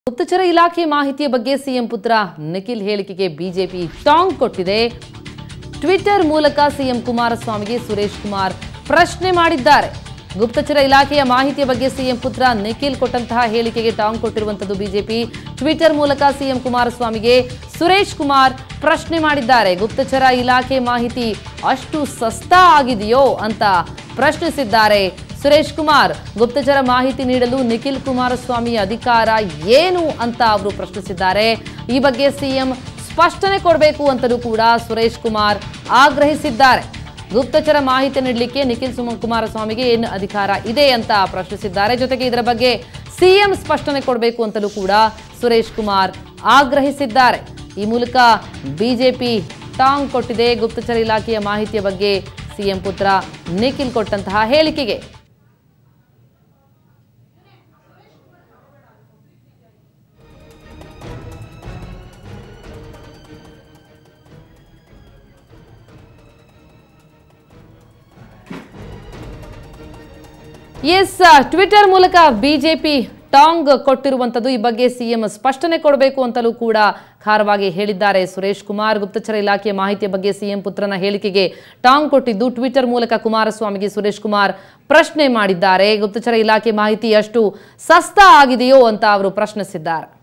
ಗುಪ್ತಚರ ಇಲಾಖೆ ಮಾಹಿತಿಯ ಬಗ್ಗೆ ಸಿಎಂ ಪುತ್ರ ನಿಖಿಲ್ ಹೇಳಿಕೆಗೆ ಬಿಜೆಪಿ ಟಾಂಗ್ ಕೊಟ್ಟಿದೆ ಟ್ವಿಟರ್ ಮೂಲಕ ಸಿಎಂ ಕುಮಾರಸ್ವಾಮಿಗೆ ಸುರೇಶ್ ಕುಮಾರ್ ಪ್ರಶ್ನೆ ಮಾಡಿದ್ದಾರೆ ಗುಪ್ತಚರ ಇಲಾಖೆಯ ಮಾಹಿತಿಯ ಬಗ್ಗೆ ಸಿಎಂ ಪುತ್ರ ನಿಖಿಲ್ ಕೊಟ್ಟಂತಹ ಹೇಳಿಕೆಗೆ ಟಾಂಗ್ ಕೊಟ್ಟಿರುವಂತದ್ದು ಬಿಜೆಪಿ ಟ್ವಿಟರ್ ಮೂಲಕ ಸಿಎಂ ಕುಮಾರಸ್ವಾಮಿಗೆ ಸುರೇಶ್ ಕುಮಾರ್ ಪ್ರಶ್ನೆ ಮಾಡಿದ್ದಾರೆ ಗುಪ್ತಚರ ಇಲಾಖೆ ಮಾಹಿತಿ ಅಷ್ಟು ಸಸ್ತಾ ಆಗಿದೆಯೋ ಅಂತ ಪ್ರಶ್ನಿಸಿದ್ದಾರೆ ಸುರೇಶ್ ಕುಮಾರ್ ಗುಪ್ತಚರ ಮಾಹಿತಿ ನೀಡಲು ನಿಖಿಲ್ ಕುಮಾರಸ್ವಾಮಿ ಅಧಿಕಾರ ಏನು ಅಂತ ಅವರು ಪ್ರಶ್ನಿಸಿದ್ದಾರೆ ಈ ಬಗ್ಗೆ ಸಿಎಂ ಸ್ಪಷ್ಟನೆ ಕೊಡಬೇಕು ಅಂತಲೂ ಕೂಡ ಸುರೇಶ್ ಕುಮಾರ್ ಆಗ್ರಹಿಸಿದ್ದಾರೆ ಗುಪ್ತಚರ ಮಾಹಿತಿ ನೀಡಲಿಕ್ಕೆ ನಿಖಿಲ್ ಸುಮ ಕುಮಾರಸ್ವಾಮಿಗೆ ಏನು ಅಧಿಕಾರ ಇದೆ ಅಂತ ಪ್ರಶ್ನಿಸಿದ್ದಾರೆ ಜೊತೆಗೆ ಇದರ ಬಗ್ಗೆ ಸಿಎಂ ಸ್ಪಷ್ಟನೆ ಕೊಡಬೇಕು ಅಂತಲೂ ಕೂಡ ಸುರೇಶ್ ಕುಮಾರ್ ಆಗ್ರಹಿಸಿದ್ದಾರೆ ಈ ಮೂಲಕ ಬಿಜೆಪಿ ಟಾಂಗ್ ಕೊಟ್ಟಿದೆ ಗುಪ್ತಚರ ಇಲಾಖೆಯ ಮಾಹಿತಿಯ ಬಗ್ಗೆ ಸಿಎಂ ಪುತ್ರ ನಿಖಿಲ್ ಕೊಟ್ಟಂತಹ ಹೇಳಿಕೆಗೆ ಎಸ್ ಟ್ವಿಟರ್ ಮೂಲಕ ಬಿಜೆಪಿ ಟಾಂಗ್ ಕೊಟ್ಟಿರುವಂತದ್ದು ಈ ಬಗ್ಗೆ ಸಿಎಂ ಸ್ಪಷ್ಟನೆ ಕೊಡಬೇಕು ಅಂತಲೂ ಕೂಡ ಖಾರವಾಗಿ ಹೇಳಿದ್ದಾರೆ ಸುರೇಶ್ ಕುಮಾರ್ ಗುಪ್ತಚರ ಇಲಾಖೆಯ ಮಾಹಿತಿಯ ಬಗ್ಗೆ ಸಿಎಂ ಪುತ್ರನ ಹೇಳಿಕೆಗೆ ಟಾಂಗ್ ಕೊಟ್ಟಿದ್ದು ಟ್ವಿಟರ್ ಮೂಲಕ ಕುಮಾರಸ್ವಾಮಿಗೆ ಸುರೇಶ್ ಕುಮಾರ್ ಪ್ರಶ್ನೆ ಮಾಡಿದ್ದಾರೆ ಗುಪ್ತಚರ ಇಲಾಖೆ ಮಾಹಿತಿ ಅಷ್ಟು ಸಸ್ತಾ ಆಗಿದೆಯೋ ಅಂತ ಅವರು ಪ್ರಶ್ನಿಸಿದ್ದಾರೆ